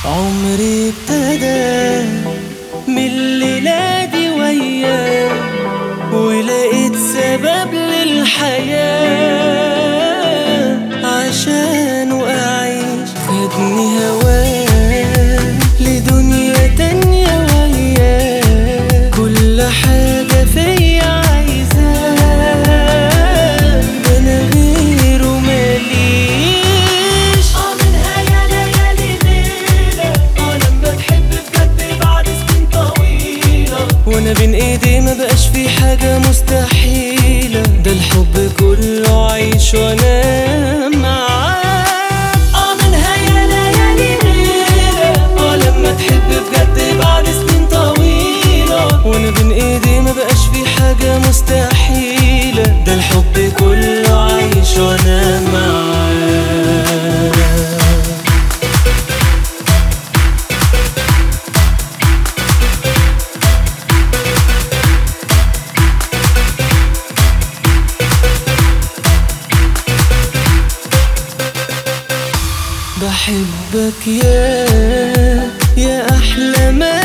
عمري ابتدى من الليلة دي وياه ولقيت سبب للحياة عشان أعيش خدني هواه لدنيا تانية وياه كل حاجة فيا عايزاه ده أنا غيره ماليش اه منها يا ليالي ليلة اه لما تحب بجد بعد سنين طويلة وانا بين ايدي ما بقاش في حاجة مستحيلة ده الحب كله عيش وانا معاك اه منها يا ليالي ليلة اه لما تحب بجد بعد سنين طويلة وانا بين ايدي ما بقاش في حاجة مستحيلة ده الحب كله عيش وانا معاك بحبك يا يا احلى ما